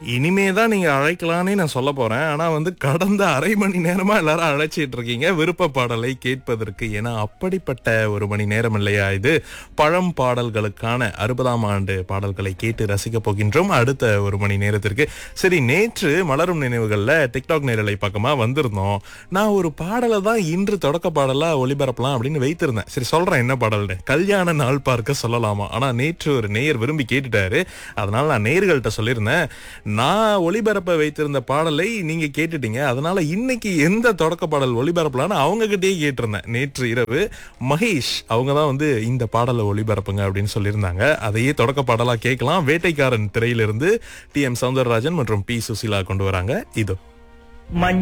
இனிமே தான் நீங்க அழைக்கலாம்னே நான் சொல்ல போறேன் ஆனா வந்து கடந்த அரை மணி நேரமா எல்லாரும் அழைச்சிட்டு இருக்கீங்க விருப்ப பாடலை கேட்பதற்கு ஏன்னா அப்படிப்பட்ட ஒரு மணி நேரம் இல்லையா இது பழம் பாடல்களுக்கான அறுபதாம் ஆண்டு பாடல்களை கேட்டு ரசிக்க போகின்றோம் அடுத்த ஒரு மணி நேரத்திற்கு சரி நேற்று மலரும் நினைவுகள்ல டிக்டாக் நேரலை பக்கமா வந்திருந்தோம் நான் ஒரு பாடலை தான் இன்று தொடக்க பாடலா ஒளிபரப்பலாம் அப்படின்னு வைத்திருந்தேன் சரி சொல்றேன் என்ன பாடல்னு கல்யாண நாள் பார்க்க சொல்லலாமா ஆனா நேற்று ஒரு நேயர் விரும்பி கேட்டுட்டாரு அதனால நான் நேயர்கள்ட்ட சொல்லியிருந்தேன் நான் ஒளிபரப்ப வைத்திருந்த பாடலை நீங்க கேட்டுட்டீங்க அதனால இன்னைக்கு எந்த தொடக்க பாடல் ஒளிபரப்பலான்னு அவங்க கிட்டயே கேட்டிருந்தேன் நேற்று இரவு மகேஷ் அவங்க தான் வந்து இந்த பாடலை ஒளிபரப்புங்க அப்படின்னு சொல்லியிருந்தாங்க அதையே தொடக்க பாடலா கேட்கலாம் வேட்டைக்காரன் திரையிலிருந்து டி எம் சவுந்தரராஜன் மற்றும் பி சுசீலா கொண்டு வராங்க இதோ மஞ்சள்